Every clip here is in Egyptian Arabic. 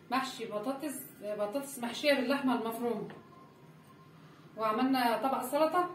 محشي بطاطس بطاطس محشيه باللحمه المفرومه وعملنا طبق سلطه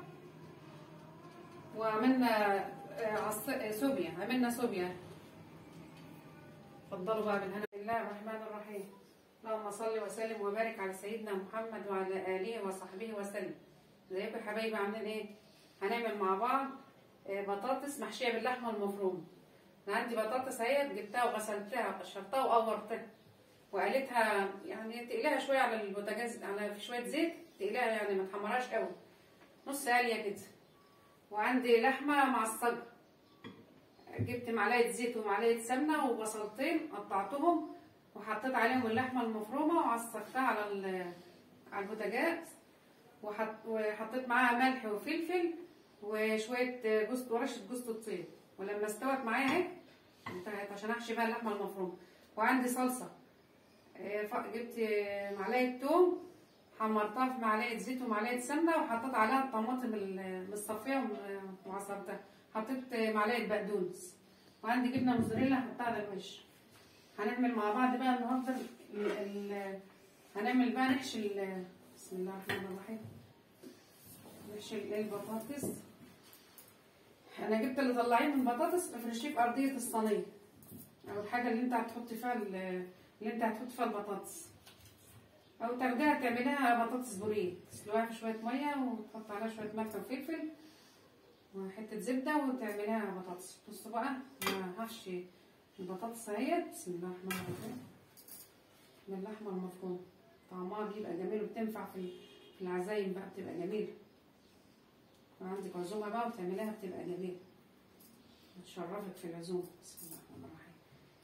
وعملنا آه، عص... آه، صوبيا عملنا صوبيا اتفضلوا بقى بالهنا بسم الله الرحمن الرحيم اللهم صل وسلم وبارك على سيدنا محمد وعلى اله وصحبه وسلم ازيكم يا حبايبي عاملين ايه هنعمل مع بعض آه، بطاطس محشيه باللحمه المفرومه انا عندي بطاطس اهي جبتها وغسلتها وقشرتها وقورتها وقالتها يعني تقليها شويه على البوتاجاز على في شويه زيت تقليها يعني ما تحمرهاش قوي نص قاليه كده وعندي لحمه معصجه جبت معلقه زيت ومعلقه سمنه وبصلتين قطعتهم وحطيت عليهم اللحمه المفرومه وعصقتها على ال- على البوتاجاز وحط وحطيت معاها ملح وفلفل وشويه جوز ورشه جوز الطيب ولما استوت معايا اهي انتهت عشان احشي بقى اللحمه المفرومه وعندي صلصه آه، ف- جبت آه، معلقه توم حمرتها في معلقه زيت ومعلقه سمنه وحطيت عليها الطماطم المصفيه وم- وعصرتها حطيت آه، معلقه بقدونس وعندي جبنه موزاريلا هحطها على الوش هنعمل مع بعض بقى النهارده ال- ال- هنعمل بقى نحشي ال- بسم الله الرحمن الرحيم نحشي ال- البطاطس انا جبت اللي طلعين من البطاطس افرشيه في ارضيه الصينيه او الحاجه اللي انت هتحط فيها ال- اللي انت هتحط فيها البطاطس او تاخديها تعمليها بطاطس بوريه تسلقيها في شويه ميه وتحط عليها شويه ملح وفلفل وحته زبده وتعمليها بطاطس بصوا بقى انا هحشي البطاطس اهي بسم الله الرحمن الرحيم باللحمه المفرومه طعمها بيبقى جميل وبتنفع في في العزايم بقى بتبقى جميله وعندك عزومه بقى وتعمليها بتبقى جميله بتشرفك في العزومه بسم الله الرحمن الرحيم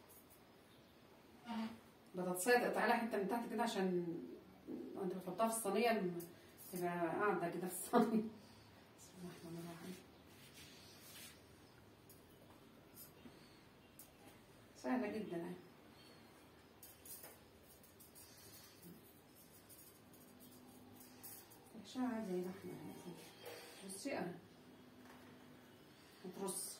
بطاطسية تقطع لها حته من تحت كده عشان وانت بتحطها في الصينيه م- تبقى قاعده كده في الصينيه بسم الله الرحمن الرحيم سهله جدا اهي تحشيها عادي زي لحمه عادي. بصي اهي وترص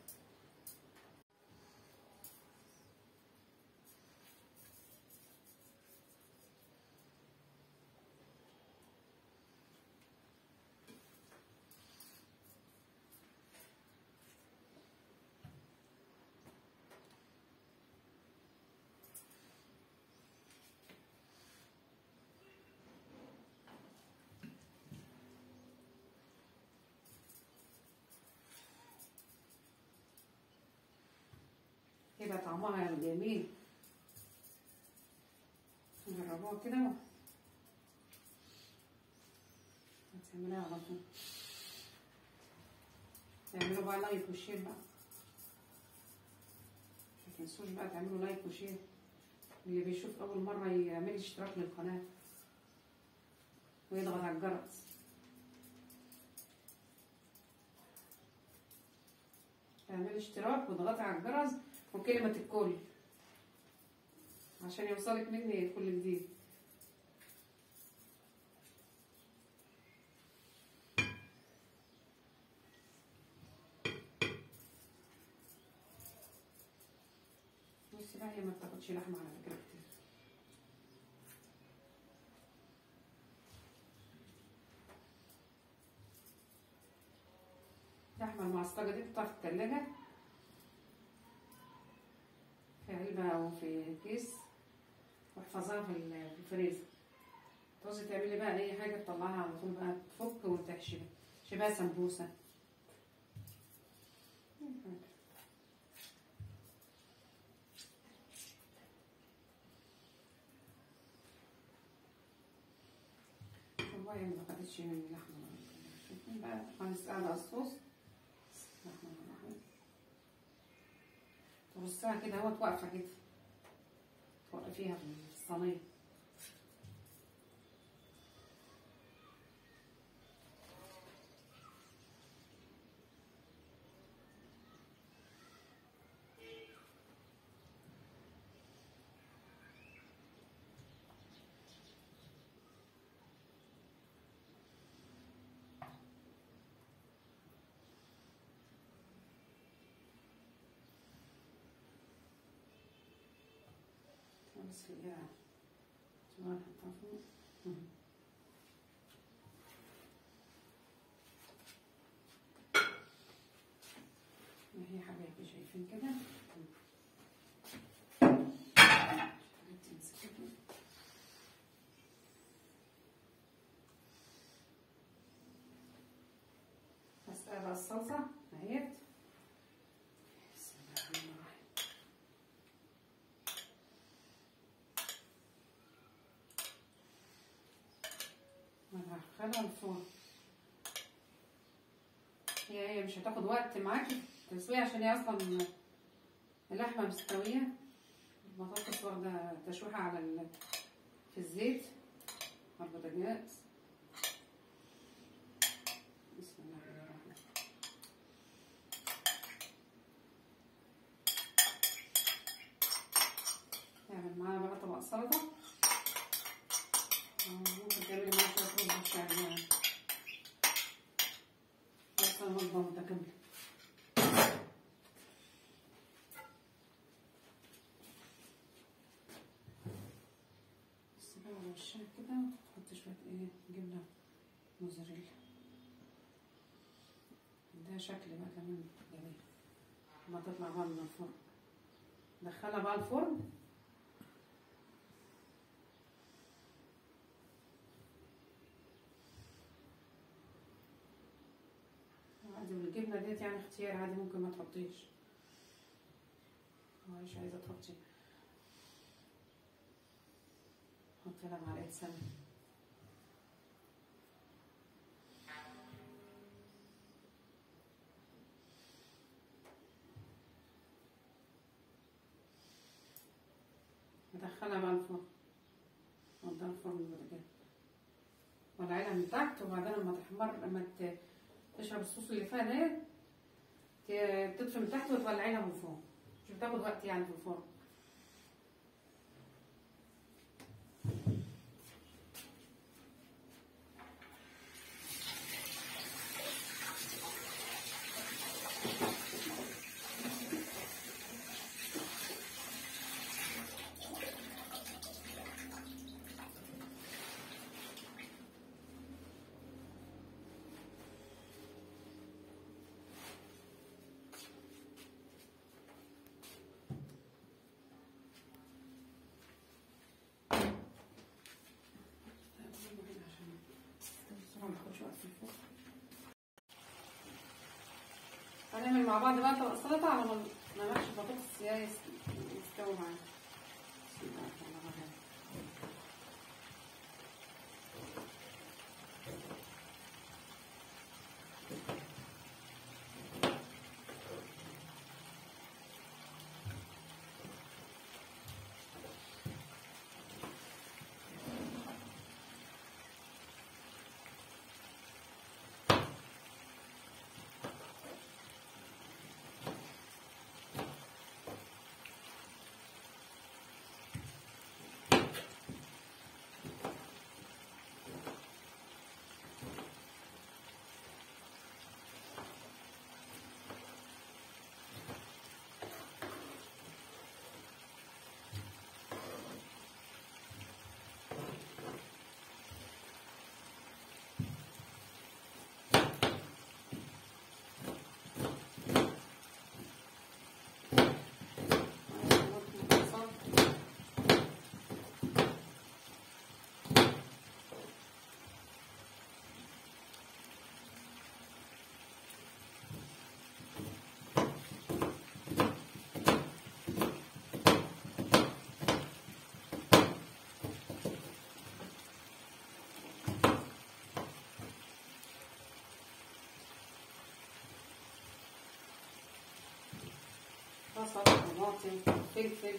يبقى طعمها جميل جربوها كده هتعملها على طول تعملوا بقى لايك وشير بقى ما تنسوش بقى تعملوا لايك وشير اللي بيشوف اول مره يعمل اشتراك للقناه ويضغط على الجرس تعملي اشتراك واضغطي على الجرس وكلمة الكل عشان يوصلك مني كل جديد بصي بقى هي ما بتاخدش لحمة على فكرة كتير اللحمة المعصجة دي بتحطها في التلاجة في علبة أو في كيس واحفظها في ال- في الفريزر تعوزي تعملي بقى أي حاجة تطلعها على طول بقى تفك وتحشي بقى شبه سمبوسة والله ما خدتش مني لحمة شوفي بقى هنسقيها بقى الصوص بسم الله الرحمن الرحيم ترصيها كده اهوت واقفة كده توقفيها في الصينية بس فيها شوفوا هنحطها فوق مم. اهي يا حبايبي شايفين كده حبيبتي امسكي كده. هسقى بقى الصلصة اهيت بسم الله الرحمن الرحيم وهدخلها الفرن هي هي مش هتاخد وقت معاكي في التسوية عشان هي اصلا اللحمة مستوية البطاطس واخدة تشويحة على ال... في الزيت على البوتاجاز بسم الله الرحمن الرحيم نعمل معانا بقى طبق سلطة آه، ممكن تعملي معاها شوية رز بالشعرية يعني بس وجبة متكاملة بس بقى على وشها كده تحط شوية ايه جبنة موزاريلا ده شكل بقى كمان جميل ما تطلع بقى من الفرن دخلها بقى الفرن عادي والجبنة ديت يعني اختيار عادي ممكن ما تحطيش هو مش عايزة تحطي حطي لها معلقة سمنة ندخلها بقى الفرن نوديها الفرن البوتاجاز ولعيلها من تحت وبعدين لما تحمر لما ت- تشرب الصوص اللي فيها ده ت- تطفي من تحت وتولعيها من فوق مش بتاخد وقت يعني في الفرن هنعمل مع بعض بقى طبق سلطة على ما ما نحشي بطاطس يا يس- يستوي معانا بسم الله الرحمن الرحيم. بصل طماطم فلفل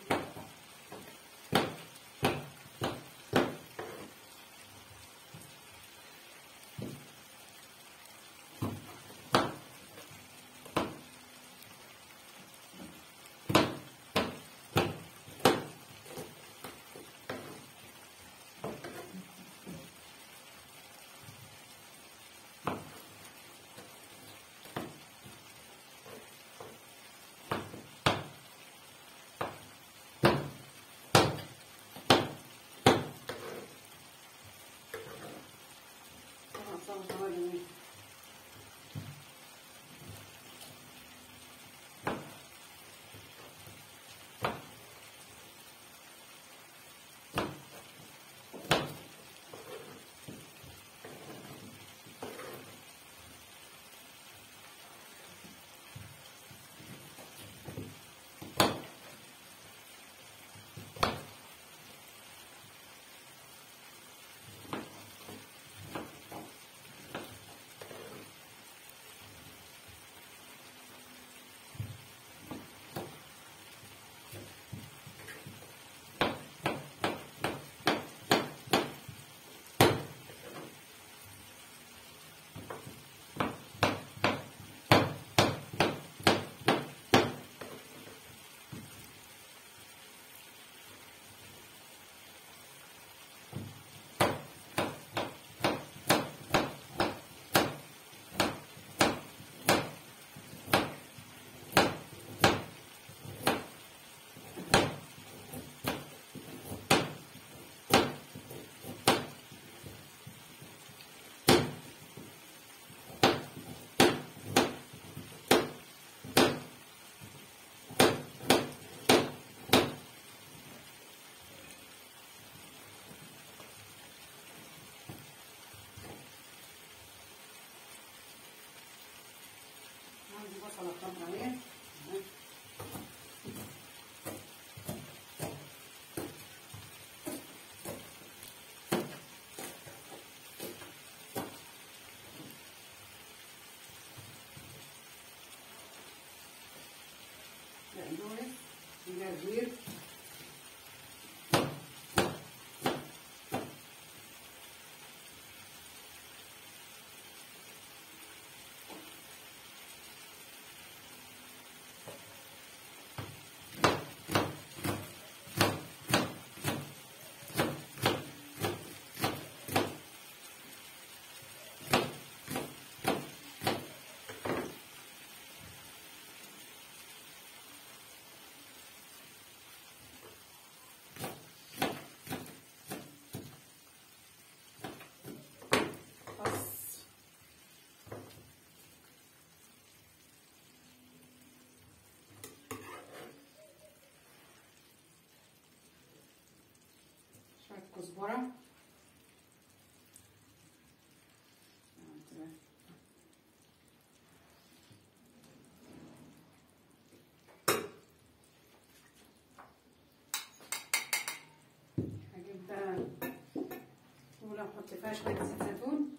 كزبرة هجيب بقى ولو احط فيها شوية زيت زيتون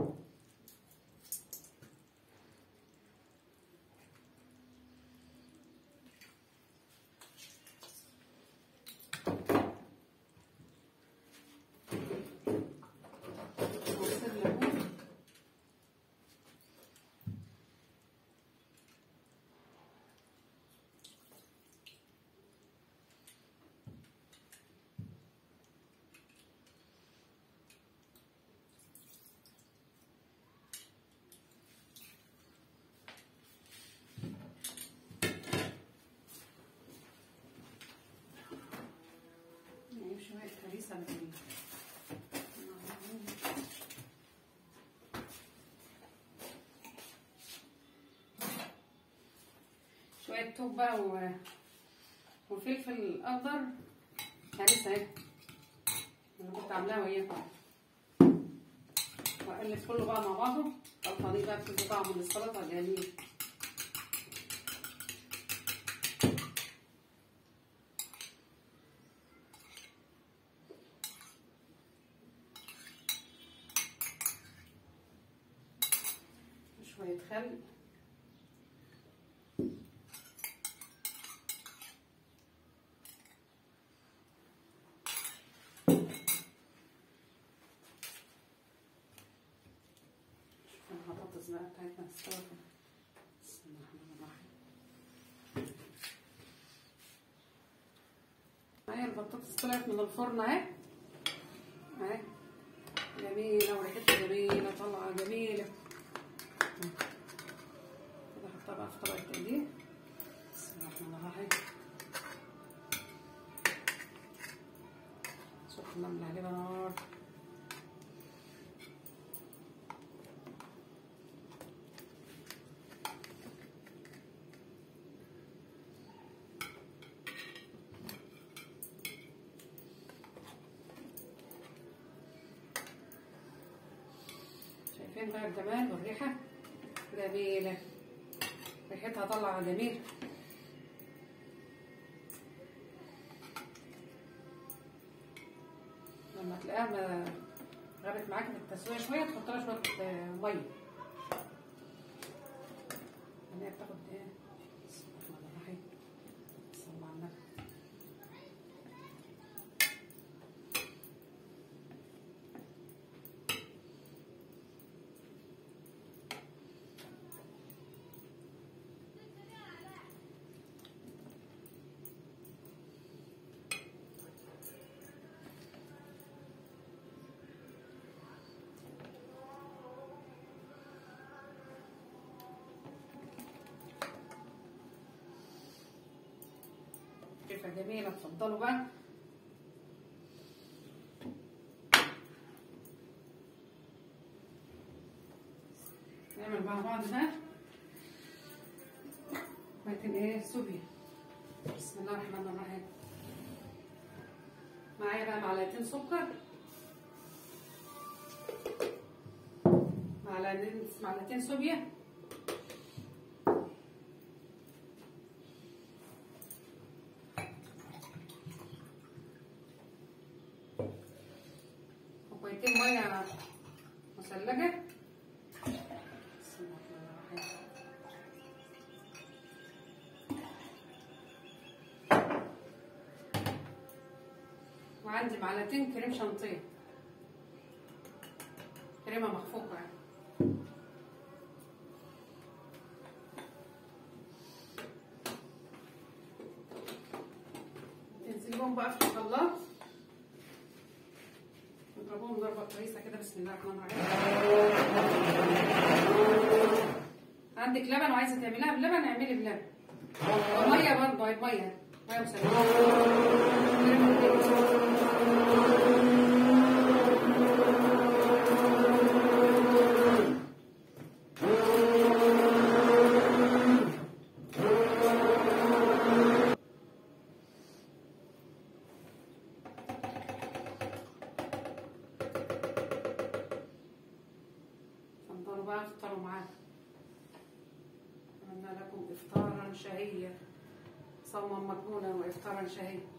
وعصير ليمون نجيب شوية هريسة بال شوية توب بقى و... وفلفل أخضر هريسة اهي اللي كنت عاملاها وياكم وأقلب كله بقى مع بعضه الخلطة دي بقى بتدي طعم للسلطة جميل شوية خل شوف البطاطس بقى بتاعتنا استوت بسم الله الرحمن الرحيم معايا البطاطس طلعت من الفرن اهي اهي جميلة وريحتها جميلة طالعة جميلة كده احطها بقى في طبق التقديم بسم الله الرحمن الرحيم سخنة من عليها نار شايفين بقى الجمال والريحة جميلة ريحتها طالعة جميل لما تلاقيها ما- غابت معاك في التسوية شوية تحط لها شوية آه، مية لأن هي بتاخد ايه بسم الله الرحمن الرحيم صلى الله على النبي كيفة جميلة اتفضلوا بقى نعمل مع بعض بقى لكن ايه سوبيا بسم الله الرحمن الرحيم معايا بقى معلقتين سكر معلقتين معلقتين صوبيا كوبايتين ميه مثلجه بسم الله الرحمن الرحيم وعندي معلقتين كريم شانتيه كريمه مخفوقه يعني تنزليهم بقى في الخلاط نضربهم ضربه كويسه كده بسم الله الرحمن الرحيم عندك لبن وعايزه تعمليها بلبن اعملي بلبن وميه برضه ميه ميه مسلوقه بقى افطروا معانا أتمنى لكم إفطارا شهيا صوما مقبولا وإفطارا شهيا